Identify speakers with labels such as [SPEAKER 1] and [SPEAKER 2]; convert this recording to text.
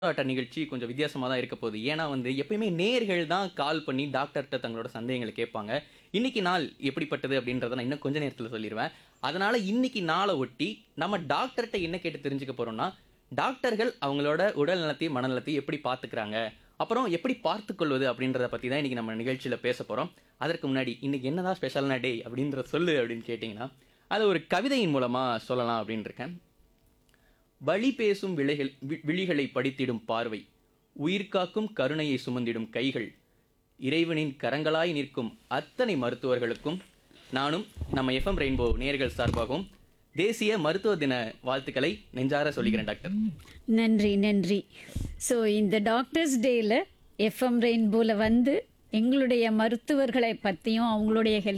[SPEAKER 1] போராட்ட நிகழ்ச்சி கொஞ்சம் வித்தியாசமா தான் இருக்க போகுது. ஏன்னா வந்து எப்பயுமே நேயர்கள் தான் கால் பண்ணி டாக்டர்ட்ட தங்களோட சந்தேகங்கள கேட்பாங்க. இன்னைக்கு நாள் எப்படிப்பட்டது அப்படின்றத நான் இன்னும் கொஞ்ச நேரத்துல சொல்லிருவேன். அதனால இன்னைக்கு நாள ஒட்டி நம்ம டாக்டர்ட்ட என்ன கேட்டு தெரிஞ்சுக்க போறோம்னா, டாக்டர்கள் அவங்களோட உடல் நலத்தையும், மனநலத்தையும் எப்படி பார்த்துக்கிறாங்க? அப்புறம் எப்படி பார்த்துக்கொள்வது அப்படின்றத பத்தி தான் இன்னைக்கு நம்ம நிகழ்ச்சியில பேசப் போறோம். அதற்கு முன்னாடி இன்னைக்கு என்னதான் ஸ்பெஷலான டே அப்படின்றத சொல்லு அப்படின்னு கேட்டீங்கன்னா, அத ஒரு கவிதையின் மூலமா சொல்லலாம் அப்படின்னு இருக்கேன். வழி பேசும் விழிகள் வி- விழிகளை படித்திடும் பார்வை உயிர்காக்கும் கருணையை சுமந்திடும் கைகள் இறைவனின் கரங்களாய் நிற்கும் அத்தனை மருத்துவர்களுக்கும் நானும் நம்ம எஃப்எம் ரெயின்போ நேர்கள் சார்பாகவும் தேசிய மருத்துவ தின வாழ்த்துக்களை நெஞ்சார சொல்லிக்கிறேன் டாக்டர்
[SPEAKER 2] நன்றி நன்றி ஸோ இந்த டாக்டர்ஸ் டேயில் எஃப்எம் ரெயின்போவில் வந்து எங்களுடைய மருத்துவர்களை பற்றியும் அவங்களுடைய ஹெல்த்